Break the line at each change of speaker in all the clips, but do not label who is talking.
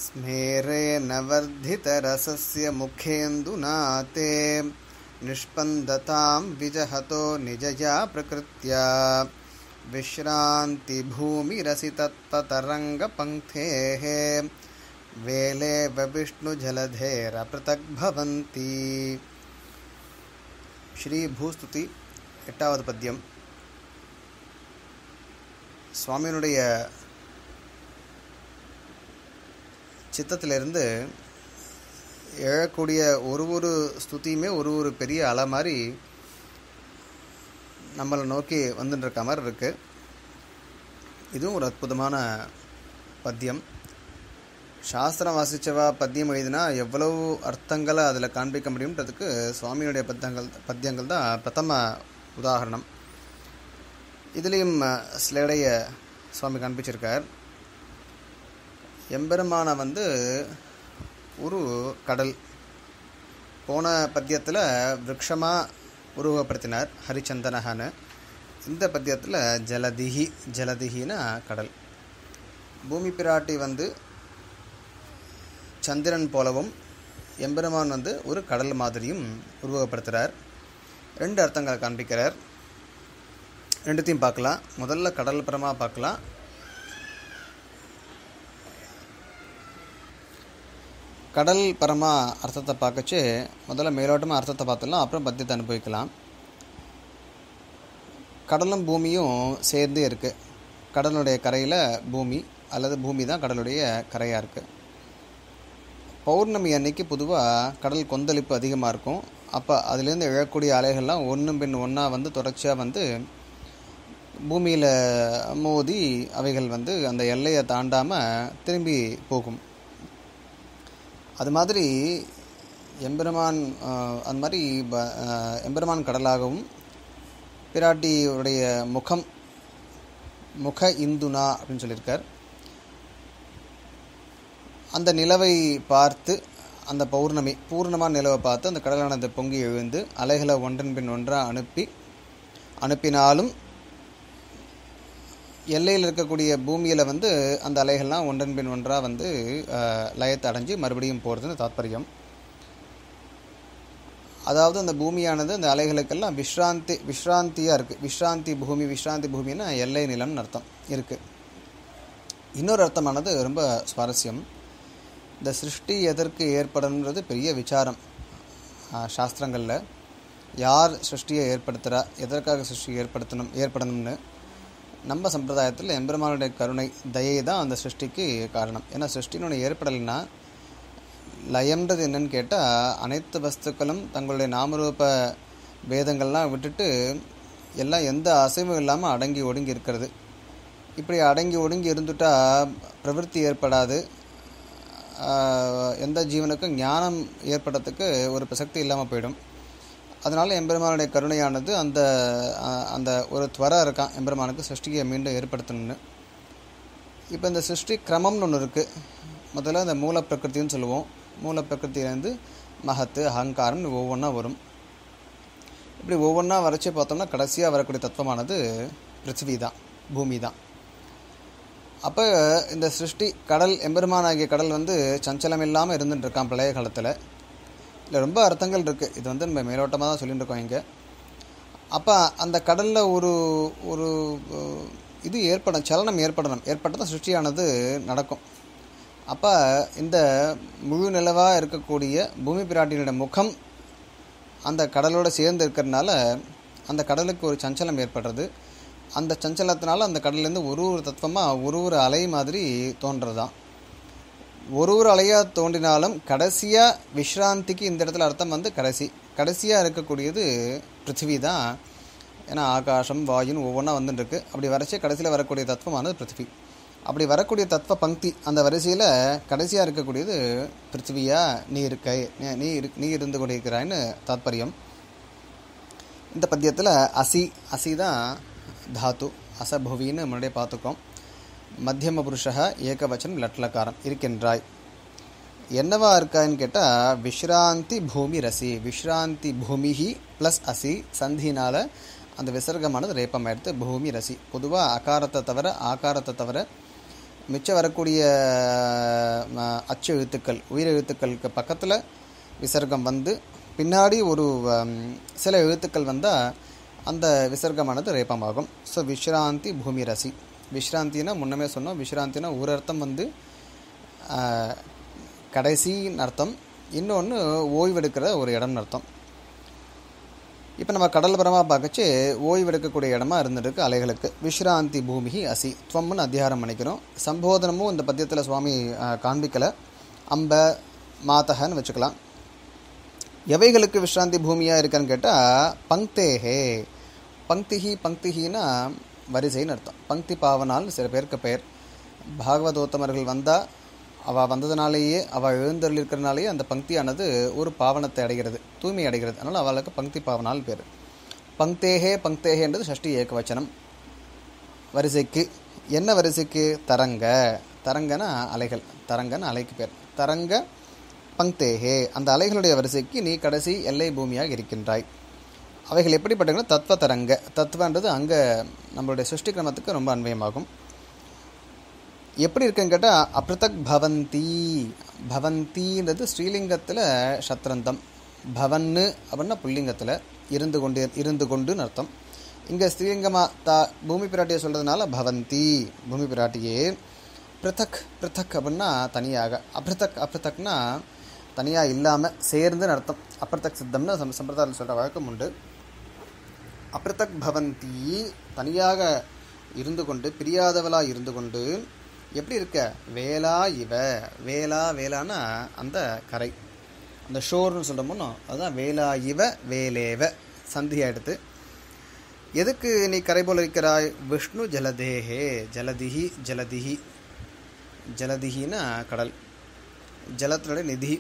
स्मेरेण वर्धितरसस्य मुखेन्दुना ते निष्पन्दतां विजहतो निजया प्रकृत्या विश्रान्तिभूमिरसितत्पतरङ्गपङ्क्तेः वेलेव विष्णुजलधेरपृथग्भवन्ति ஸ்ரீ எட்டாவது பத்தியம் சுவாமியினுடைய சித்தத்திலிருந்து எழக்கூடிய ஒரு ஒரு ஸ்துதியுமே ஒரு ஒரு பெரிய அலை மாதிரி நம்மளை நோக்கி வந்துட்டு இருக்க மாதிரி இருக்குது இதுவும் ஒரு அற்புதமான பத்தியம் சாஸ்திரம் வாசித்தவா பத்தியம் எழுதினா எவ்வளவு அர்த்தங்களை அதில் காண்பிக்க முடியுன்றதுக்கு சுவாமியுடைய பத்தியங்கள் பத்தியங்கள் தான் பிரதம உதாகரணம் இதுலேயும் ஸ்லேடைய சுவாமி காண்பிச்சிருக்கார் எம்பெருமான வந்து ஒரு கடல் போன பத்தியத்தில் விரக்ஷமாக உருவப்படுத்தினார் ஹரிச்சந்தனஹான்னு இந்த பத்தியத்தில் ஜலதிஹி ஜலதிஹின்னா கடல் பூமி பிராட்டி வந்து சந்திரன் போலவும் எம்பெருமான் வந்து ஒரு கடல் மாதிரியும் உருவகப்படுத்துகிறார் ரெண்டு அர்த்தங்களை காண்பிக்கிறார் ரெண்டுத்தையும் பார்க்கலாம் முதல்ல கடல் பரமாக பார்க்கலாம் கடல் பரமா அர்த்தத்தை பார்க்கச்சு முதல்ல மேலோட்டமாக அர்த்தத்தை பார்த்துடலாம் அப்புறம் பத்தியத்தை அனுபவிக்கலாம் கடலும் பூமியும் சேர்ந்தே இருக்குது கடலுடைய கரையில் பூமி அல்லது பூமி தான் கடலுடைய கரையாக இருக்குது பௌர்ணமி அன்னைக்கு பொதுவாக கடல் கொந்தளிப்பு அதிகமாக இருக்கும் அப்போ அதுலேருந்து எழக்கூடிய அலைகள்லாம் ஒன்றும் பின் ஒன்றா வந்து தொடர்ச்சியாக வந்து பூமியில் மோதி அவைகள் வந்து அந்த எல்லையை தாண்டாமல் திரும்பி போகும் அது மாதிரி எம்பெருமான் அந்த மாதிரி எம்பெருமான் கடலாகவும் பிராட்டியுடைய முகம் முக இந்துனா அப்படின்னு சொல்லியிருக்கார் அந்த நிலவை பார்த்து அந்த பௌர்ணமி பூர்ணமான நிலவை பார்த்து அந்த கடலானது பொங்கி எழுந்து அலைகளை ஒன்றன் பின் ஒன்றாக அனுப்பி அனுப்பினாலும் எல்லையில் இருக்கக்கூடிய பூமியில் வந்து அந்த அலைகள்லாம் ஒன்றன் பின் ஒன்றாக வந்து லயத்தை அடைஞ்சு மறுபடியும் போகிறதுன்னு தாத்பரியம் அதாவது அந்த பூமியானது அந்த அலைகளுக்கெல்லாம் விஷ்ராந்தி விஷ்ராந்தியாக இருக்குது விஷ்ராந்தி பூமி விஷ்ராந்தி பூமின்னா எல்லை நிலம்னு அர்த்தம் இருக்குது இன்னொரு அர்த்தமானது ரொம்ப சுவாரஸ்யம் இந்த சிருஷ்டி எதற்கு ஏற்படணுன்றது பெரிய விசாரம் சாஸ்திரங்களில் யார் சிருஷ்டியை ஏற்படுத்துகிறா எதற்காக சிருஷ்டி ஏற்படுத்தணும் ஏற்படணும்னு நம்ம சம்பிரதாயத்தில் எம்பெருமானுடைய கருணை தயை தான் அந்த சிருஷ்டிக்கு காரணம் ஏன்னா சிருஷ்டினுடைய ஏற்படலைன்னா லயம்ன்றது என்னன்னு கேட்டால் அனைத்து வஸ்துக்களும் தங்களுடைய நாமரூப பேதங்கள்லாம் விட்டுட்டு எல்லாம் எந்த அசைவும் இல்லாமல் அடங்கி ஒடுங்கி இருக்கிறது இப்படி அடங்கி ஒடுங்கி இருந்துட்டா பிரவருத்தி ஏற்படாது எந்த ஜீவனுக்கும் ஞானம் ஏற்படுறதுக்கு ஒரு பிரசக்தி இல்லாமல் போயிடும் அதனால் எம்பெருமானுடைய கருணையானது அந்த அந்த ஒரு துவரை இருக்கான் எம்பெருமானுக்கு சிருஷ்டியை மீண்டும் ஏற்படுத்தணும்னு இப்போ இந்த சிருஷ்டி கிரமம்னு ஒன்று இருக்குது முதல்ல இந்த மூல பிரகிருத்தின்னு சொல்லுவோம் மூல பிரகிருத்திலேருந்து மகத்து அகங்காரம் ஒவ்வொன்றா வரும் இப்படி ஒவ்வொன்றா வரைச்சி பார்த்தோம்னா கடைசியாக வரக்கூடிய தத்துவமானது பிருத்திவி தான் பூமி தான் அப்போ இந்த சிருஷ்டி கடல் எம்பெருமான் ஆகிய கடல் வந்து சஞ்சலம் இல்லாமல் இருந்துட்டு இருக்கான் பழைய காலத்தில் இல்லை ரொம்ப அர்த்தங்கள் இருக்குது இது வந்து நம்ம மேலோட்டமாக தான் சொல்லிட்டு இருக்கோம் இங்கே அப்போ அந்த கடலில் ஒரு ஒரு இது ஏற்படும் சலனம் ஏற்படணும் ஏற்பட்டால் தான் சிருஷ்டியானது நடக்கும் அப்போ இந்த முழு நிலவாக இருக்கக்கூடிய பூமி பிராட்டியினுடைய முகம் அந்த கடலோடு சேர்ந்து இருக்கிறதுனால அந்த கடலுக்கு ஒரு சஞ்சலம் ஏற்படுறது அந்த சஞ்சலத்தினால அந்த கடல்லேருந்து ஒரு ஒரு தத்துவமாக ஒரு ஒரு அலை மாதிரி தோன்றதான் ஒரு ஒரு அலையாக தோன்றினாலும் கடைசியாக விஷ்ராந்திக்கு இந்த இடத்துல அர்த்தம் வந்து கடைசி கடைசியாக இருக்கக்கூடியது பிருத்திவி தான் ஏன்னா ஆகாசம் வாயுன்னு ஒவ்வொன்றா வந்துட்டுருக்கு அப்படி வரைச்சே கடைசியில் வரக்கூடிய தத்துவமானது பிருத்திவி அப்படி வரக்கூடிய தத்துவ பங்கி அந்த வரிசையில் கடைசியாக இருக்கக்கூடியது பிருத்திவியாக நீ இருக்க நீ இரு நீ இருந்து கொண்டிருக்கிறாய்னு தாத்பரியம் இந்த பத்தியத்தில் அசி அசி தான் தாத்து அசபுவின்னு முன்னாடியே பார்த்துக்கோம் மத்தியம புருஷா ஏகவச்சனம் லட்லக்காரம் இருக்கின்றாய் என்னவா இருக்கான்னு கேட்டால் விஷ்ராந்தி பூமி ரசி விஷ்ராந்தி பூமிஹி ப்ளஸ் அசி சந்தினால அந்த விசர்க்கமானது ரேப்பம் எடுத்து பூமி ரசி பொதுவாக அகாரத்தை தவிர ஆகாரத்தை தவிர மிச்சம் வரக்கூடிய ம, அச்சு எழுத்துக்கள் உயிர் எழுத்துக்களுக்கு பக்கத்தில் விசர்க்கம் வந்து பின்னாடி ஒரு ம், சில எழுத்துக்கள் வந்தால் அந்த விசர்க்கமானது ரேப்பமாகும் ஸோ விஷ்ராந்தி பூமி ரசி விஷ்ராந்தினா முன்னமே சொன்னோம் விஷ்ராந்தினா ஒரு அர்த்தம் வந்து ஆஹ், கடைசின்னு அர்த்தம் இன்னொன்று ஓய்வெடுக்கிற ஒரு இடம்னு அர்த்தம் இப்போ நம்ம கடல்புறமாக பார்க்கச்சு ஓய்வெடுக்கக்கூடிய இடமா இருந்துருக்கு அலைகளுக்கு விஷ்ராந்தி பூமி அசி துவம்னு அத்தியாரம் பண்ணிக்கிறோம் சம்போதனமும் இந்த பத்தியத்தில் சுவாமி ஆஹ், காண்பிக்கலை அம்ப மாதகன்னு வச்சுக்கலாம் எவைகளுக்கு விஷ்ராந்தி பூமியாக இருக்கான்னு கேட்டால் பங்க்தேஹே பங்க்திஹி பங்க்திஹின்னா வரிசைன்னு அர்த்தம் பங்க்தி பாவனால் சில பேருக்கு பெயர் பாகவதோத்தமர்கள் வந்தால் அவள் வந்ததுனாலேயே அவள் எழுந்தருள் இருக்கிறனாலேயே அந்த பங்க்தியானது ஒரு பாவனத்தை அடைகிறது தூய்மை அடைகிறது அதனால் அவளுக்கு பங்க்தி பாவனால் பேர் பங்க்தேஹே பங்க்தேஹேன்றது ஷஷ்டி ஏகவச்சனம் வரிசைக்கு என்ன வரிசைக்கு தரங்க தரங்கன அலைகள் தரங்கன அலைக்கு பேர் தரங்க பங்க்தேஹே அந்த அலைகளுடைய வரிசைக்கு நீ கடைசி எல்லை பூமியாக இருக்கின்றாய் அவைகள் எப்படிப்பட்டன தத்துவ தரங்க தத்துவன்றது அங்கே நம்மளுடைய சிருஷ்டி கிரமத்துக்கு ரொம்ப அன்வயமாகும் எப்படி இருக்குன்னு கேட்டால் அப்ரதக் பவந்தி பவந்தின்றது ஸ்ரீலிங்கத்தில் சத்ரந்தம் பவன்னு அப்படின்னா புல்லிங்கத்தில் இருந்து கொண்டு இருந்து கொண்டுன்னு அர்த்தம் இங்கே ஸ்ரீலிங்கமா தா பூமி பிராட்டியை சொல்கிறதுனால பவந்தி பூமி பிராட்டியே பிருத்தக் பிருத்தக் அப்படின்னா தனியாக அப்ரதக் அப்ரதக்னா தனியாக இல்லாமல் சேர்ந்துன்னு அர்த்தம் அப்ரதக் சித்தம்னு சம் சம்பிரதாயத்தில் சொல்கிற வழக்கம் உண்டு அப்ரதக் பவந்தி தனியாக இருந்து கொண்டு பிரியாதவளாக இருந்து கொண்டு எப்படி இருக்க வேலா இவ வேலா வேலானா அந்த கரை அந்த ஷோர்னு சொல்கிறோமோ அதுதான் வேலா இவ வேலேவ சந்தியா எடுத்து எதுக்கு நீ கரை போல இருக்கிறாய் விஷ்ணு ஜலதேஹே ஜலதிஹி ஜலதிஹி ஜலதிஹின்னா கடல் ஜலத்தினுடைய நிதி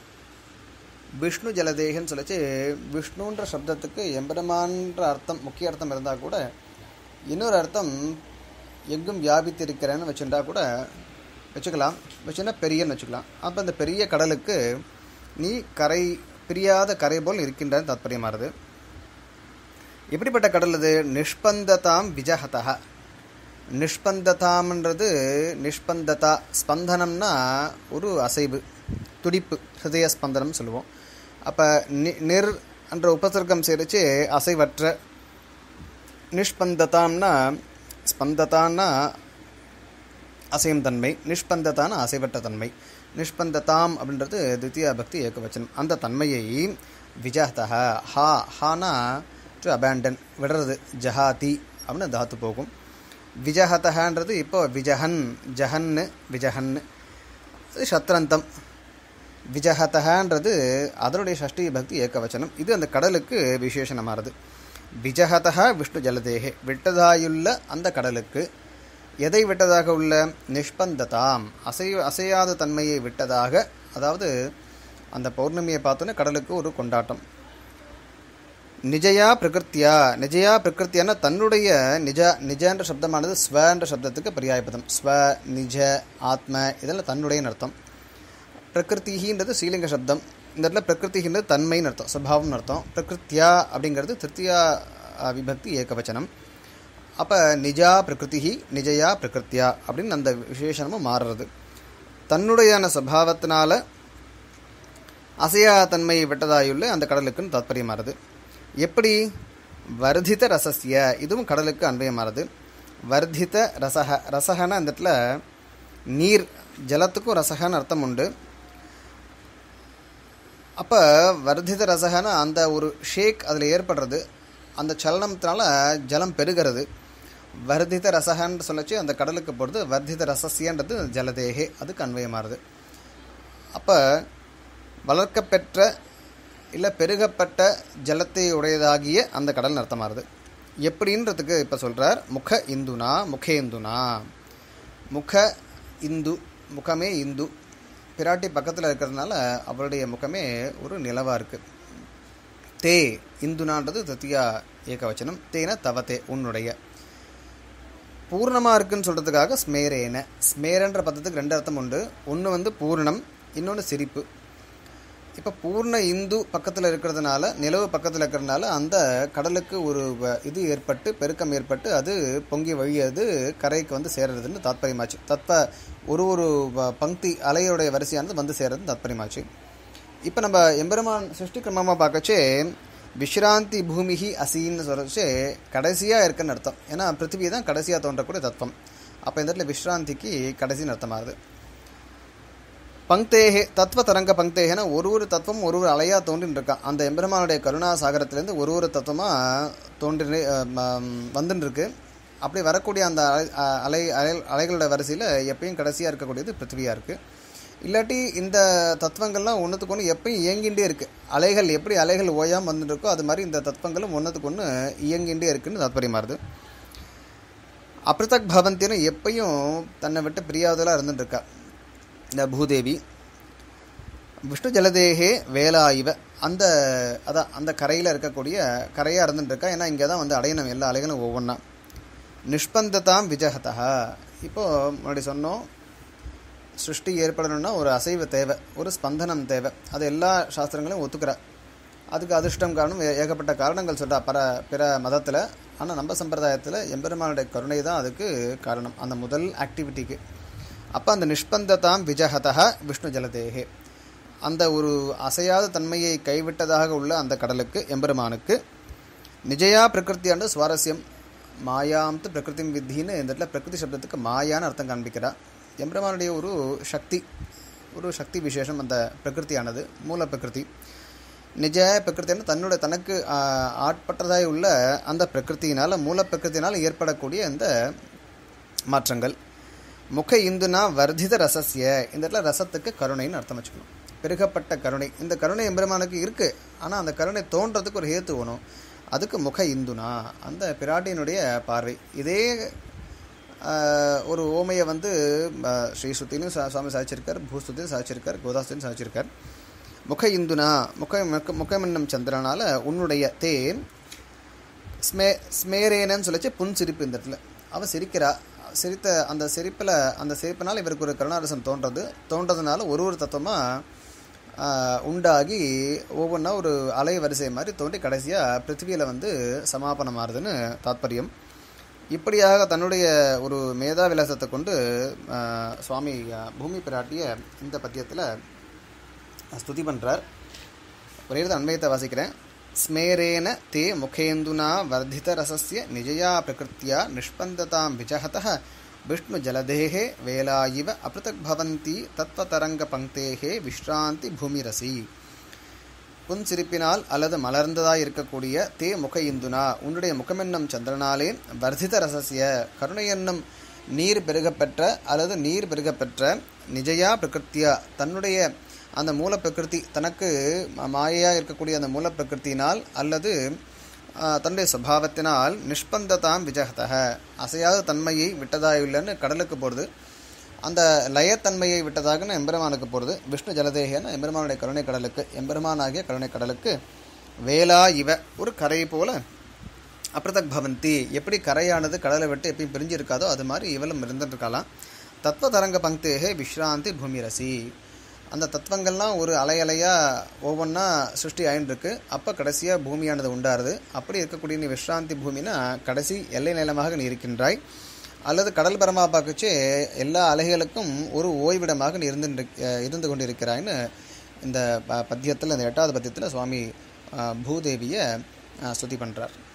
விஷ்ணு ஜலதேகன்னு சொல்லிச்சு விஷ்ணுன்ற சப்தத்துக்கு எம்பெருமான்ற அர்த்தம் முக்கிய அர்த்தம் இருந்தால் கூட இன்னொரு அர்த்தம் எங்கும் வியாபித்திருக்கிறேன்னு வச்சுட்டா கூட வச்சுக்கலாம் வச்சுன்னா பெரியன்னு வச்சுக்கலாம் அப்போ அந்த பெரிய கடலுக்கு நீ கரை பிரியாத கரை போல் இருக்கின்ற தாத்பரியமானது எப்படிப்பட்ட கடல் இது நிஷ்பந்ததாம் விஜஹதா நிஷ்பந்ததாம்ன்றது நிஷ்பந்ததா ஸ்பந்தனம்னா ஒரு அசைவு துடிப்பு ஹிருதய ஸ்பந்தனம் சொல்லுவோம் அப்போ நி நிர் என்ற உபசர்க்கம் சேரிச்சு அசைவற்ற நிஷ்பந்ததாம்னா ஸ்பந்ததான்னா அசையும் தன்மை நிஷ்பந்ததான அசைவற்ற தன்மை நிஷ்பந்ததாம் அப்படின்றது தித்தியா பக்தி ஏகவச்சனம் அந்த தன்மையை விஜஹதா ஹா ஹானா டு அபேண்டன் விடுறது ஜஹாதி அப்படின்னு தாத்து போகும் விஜஹதன்றது இப்போ விஜஹன் ஜஹன்னு விஜஹன்னு அது சத்ரந்தம் விஜஹதன்றது அதனுடைய ஷஷ்டி பக்தி ஏகவச்சனம் இது அந்த கடலுக்கு விசேஷனமானது விஜஹதா விஷ்ணு ஜலதேகே விட்டதாயுள்ள அந்த கடலுக்கு எதை விட்டதாக உள்ள நிஷ்பந்ததாம் அசை அசையாத தன்மையை விட்டதாக அதாவது அந்த பௌர்ணமியை பார்த்தோன்னே கடலுக்கு ஒரு கொண்டாட்டம் நிஜயா பிரகிருத்தியா நிஜயா பிரகிருத்தியான தன்னுடைய நிஜ நிஜன்ற சப்தமானது ஸ்வன்ற சப்தத்துக்கு பரியாயபதம் ஸ்வ நிஜ ஆத்ம இதெல்லாம் தன்னுடைய அர்த்தம் பிரகிருத்தின்றது ஸ்ரீலிங்க சப்தம் இந்த இடத்துல பிரகிருத்தின்றது தன்மைன்னு அர்த்தம் சுபாவம்னு அர்த்தம் பிரகிருத்தியா அப்படிங்கிறது திருத்தியா அஹ், விபக்தி ஏகவச்சனம் அப்போ நிஜா பிரகிருதி நிஜயா பிரகிருத்தியா அப்படின்னு அந்த விசேஷனமும் மாறுறது தன்னுடையான சபாவத்தினால அசையா தன்மையை விட்டதாயுள்ள அந்த கடலுக்குன்னு தாத்பரியமாறுது எப்படி வர்தித ரசஸ்ய இதுவும் கடலுக்கு அன்வயமாறுது வர்தித ரசக ரசகன அந்த இடத்துல நீர் ஜலத்துக்கும் ரசகன்னு அர்த்தம் உண்டு அப்போ வர்தித ரசகன அந்த ஒரு ஷேக் அதில் ஏற்படுறது அந்த சலனத்தினால ஜலம் பெருகிறது வர்தித ரசகன்னு சொல்லச்சு அந்த கடலுக்கு போகிறது வர்தித ரசசியன்றது ஜலதேகே அதுக்கு அன்வயமாறுது அப்போ வளர்க்கப்பெற்ற இல்லை பெருகப்பட்ட ஜலத்தை உடையதாகிய அந்த கடல் அர்த்தமாகுது எப்படின்றதுக்கு இப்போ சொல்கிறார் முக இந்துனா முகேந்துனா முக இந்து முகமே இந்து பிராட்டி பக்கத்தில் இருக்கிறதுனால அவளுடைய முகமே ஒரு நிலவாக இருக்குது தே இந்துனான்றது தத்தியா ஏகவச்சனம் தேன தவத்தே உன்னுடைய பூர்ணமாக இருக்குன்னு சொல்கிறதுக்காக ஸ்மேரேன ஸ்மேரன்ற பதத்துக்கு ரெண்டு அர்த்தம் உண்டு ஒன்று வந்து பூர்ணம் இன்னொன்று சிரிப்பு இப்போ பூர்ண இந்து பக்கத்தில் இருக்கிறதுனால நிலவு பக்கத்தில் இருக்கிறதுனால அந்த கடலுக்கு ஒரு வ- இது ஏற்பட்டு பெருக்கம் ஏற்பட்டு அது பொங்கி வழியது கரைக்கு வந்து சேர்றதுன்னு தாத்பரியமாச்சு தத்ப ஒரு ஒரு வ- பங்க்தி அலையோடைய வரிசையானது வந்து சேர்றது தாத்பரியமாச்சு இப்போ நம்ம எம்பெருமான் சிருஷ்டி கிரமமாக பார்க்கச்சே விஷ்ராந்தி பூமிஹி அசின்னு சொல்கிறச்சு கடைசியாக இருக்குன்னு அர்த்தம் ஏன்னா பிருத்திவி தான் கடைசியாக தோன்றக்கூடிய தத்துவம் அப்போ இந்த இடத்துல விஷ்ராந்திக்கு கடைசின்னு அர்த்தமாகுது பங்க்தேகே தத்துவ தரங்க பங்க்தேகனா ஒரு ஒரு தத்துவம் ஒரு ஒரு அலையாக தோன்றின்னு இருக்கான் அந்த எம்பெருமானுடைய கருணா சாகரத்திலேருந்து ஒரு ஒரு தத்துவமாக தோன்றி வந்துன்னு இருக்கு அப்படி வரக்கூடிய அந்த அலை அலை அலை அலைகளோட வரிசையில் எப்பயும் கடைசியாக இருக்கக்கூடியது பிருத்திவியாக இருக்குது இல்லாட்டி இந்த தத்துவங்கள்லாம் ஒன்றுத்துக்கு ஒன்று எப்பயும் இயங்கிண்டே இருக்குது அலைகள் எப்படி அலைகள் ஓயாமல் வந்துட்டு இருக்கோ அது மாதிரி இந்த தத்துவங்களும் ஒன்றுத்துக்கு ஒன்று இயங்கிண்டே இருக்குன்னு தாத்பரியமாகுது அப்ரதக் பவந்தின்னு எப்பயும் தன்னை விட்டு பிரியாதலாக இருந்துட்டு இருக்கா இந்த பூதேவி விஷ்ணு ஜலதேகே வேலா இவ அந்த அதான் அந்த கரையில் இருக்கக்கூடிய கரையாக இருந்துட்டு இருக்கா ஏன்னா இங்கே தான் வந்து அடையணும் எல்லா அலைகளும் ஒவ்வொன்றா நிஷ்பந்ததாம் விஜகதா இப்போது முன்னாடி சொன்னோம் சிருஷ்டி ஏற்படணும்னா ஒரு அசைவு தேவை ஒரு ஸ்பந்தனம் தேவை அது எல்லா சாஸ்திரங்களையும் ஒத்துக்கிறா அதுக்கு அதிர்ஷ்டம் காரணம் ஏ- ஏகப்பட்ட காரணங்கள் சொல்கிறா பர பிற மதத்தில் ஆனால் நம்ம சம்பிரதாயத்தில் எம்பெருமானுடைய கருணை தான் அதுக்கு காரணம் அந்த முதல் ஆக்டிவிட்டிக்கு அப்போ அந்த நிஷ்பந்ததாம் விஜகதா விஷ்ணு ஜலதேகே அந்த ஒரு அசையாத தன்மையை கைவிட்டதாக உள்ள அந்த கடலுக்கு எம்பெருமானுக்கு நிஜயா பிரகிருத்தியாண்டு சுவாரஸ்யம் மாயாம்த்து பிரகிருதிம் வித்தின்னு இந்த இடத்துல பிரகிருதி சப்தத்துக்கு மாயான்னு அர்த்தம் காண்பிக்கிறா எம்பெருமானுடைய ஒரு சக்தி ஒரு சக்தி விசேஷம் அந்த பிரகிருதியானது மூல பிரகிருதி நிஜ பிரகிருத்தின்னு தன்னுடைய தனக்கு ஆஹ், ஆட்பட்டதாய் உள்ள அந்த பிரகிருத்தியினால் மூல பிரகிருத்தினால் ஏற்படக்கூடிய இந்த மாற்றங்கள் முக இந்துனா வர்த்தித ரசஸ்ய இந்த இடத்துல ரசத்துக்கு கருணைன்னு அர்த்தம் வச்சுக்கணும் பெருகப்பட்ட கருணை இந்த கருணை எம்பெருமானுக்கு இருக்குது ஆனால் அந்த கருணை தோன்றதுக்கு ஒரு ஹேத்து வேணும் அதுக்கு முக இந்துனா அந்த பிராட்டியினுடைய பார்வை இதே ஆஹ், ஒரு ஓமையை வந்து ஆஹ், ஸ்ரீ சுத்தினும் சா- சுவாமி சாதிச்சிருக்கார் பூஸ்துத்தியும் சாதிச்சிருக்கார் கோதாஸ்தியும் சாதிச்சிருக்கார் முக இந்துனா முக முக முகமென்னும் சந்திரனால உன்னுடைய தேன் ஸ்மே ஸ்மேரேனன்னு சொல்லிச்சு புன் சிரிப்பு இந்த இடத்துல அவள் சிரிக்கிறா சிரித்த அந்த சிரிப்பில் அந்த சிரிப்பினால் இவருக்கு ஒரு கருணாரசம் தோன்றது தோன்றதுனால ஒரு ஒரு தத்துவமாக உண்டாகி ஒவ்வொன்றா ஒரு அலை வரிசை மாதிரி தோன்றி கடைசியாக பிருத்திவியில் வந்து சமாபனம் ஆறுதுன்னு தாத்பரியம் இப்படியாக தன்னுடைய ஒரு மேதா விலாசத்தை கொண்டு ஆஹ், சுவாமி ஆஹ், பூமி பிராட்டிய இந்த பத்தியத்தில் ஸ்துதி பண்ணுறார் ஒரே ஒரு அன்வயத்தை வாசிக்கிறேன் ஸ்மேரேன தே முகேந்துனா வர்தித ரசஸ்ய நிஜயா பிரகிருத்தியா நிஷ்பந்ததாம் விஜகதः விஷ்ணு ஜலதேகே வேலா இவ அபிருதக் பவந்தி தத்வதரங்க பங்க்தேகே விஷ்ராந்தி பூமிரசி புன்சிரிப்பினால் அல்லது மலர்ந்ததாய் இருக்கக்கூடிய தே முக இந்துனா உன்னுடைய முகமென்னும் சந்திரனாலே வர்தித ரசசிய கருணை என்னும் நீர் பெருகப்பெற்ற அல்லது நீர் பெருகப்பெற்ற நிஜயா பிரகிருத்தியா தன்னுடைய அந்த மூல பிரகிருதி தனக்கு ம- மாயையா இருக்கக்கூடிய அந்த மூல பிரகிருத்தினால் அல்லது ஆ, தன்னுடைய சுபாவத்தினால் நிஷ்பந்ததாம் விஜகதக அசையாத தன்மையை விட்டதாயுள்ளன்னு கடலுக்கு போகிறது அந்த லயத்தன்மையை விட்டதாகன்னு எம்பெருமானுக்கு போகிறது விஷ்ணு ஜலதேகன்னு எம்பெருமானுடைய கருணை கடலுக்கு எம்பெருமானாகிய கருணை கடலுக்கு வேலா இவ ஒரு கரை போல அப்ரதக் பவந்தி எப்படி கரையானது கடலை விட்டு எப்பயும் பிரிஞ்சு இருக்காதோ அது மாதிரி இவளும் இருந்துட்டு இருக்கலாம் தத்துவ தரங்க பங்க்தேகே விஷ்ராந்தி பூமிரசி அந்த தத்துவங்கள்லாம் ஒரு அலை அலையாக ஒவ்வொன்றா சிருஷ்டி ஆயின்னு இருக்கு அப்போ கடைசியாக பூமியானது உண்டாருது அப்படி இருக்கக்கூடிய நீ விஷ்ராந்தி பூமினா கடைசி எல்லை நிலமாக நீ இருக்கின்றாய் அல்லது கடல் பரமா பார்க்கச்சே எல்லா அலைகளுக்கும் ஒரு ஓய்விடமாக நீ இருந்து இருந்து கொண்டிருக்கிறாய்ன்னு இந்த ப- பத்தியத்தில் இந்த எட்டாவது பத்தியத்தில் சுவாமி அஹ், பூதேவியை அஹ், ஸ்துதி பண்ணுறார்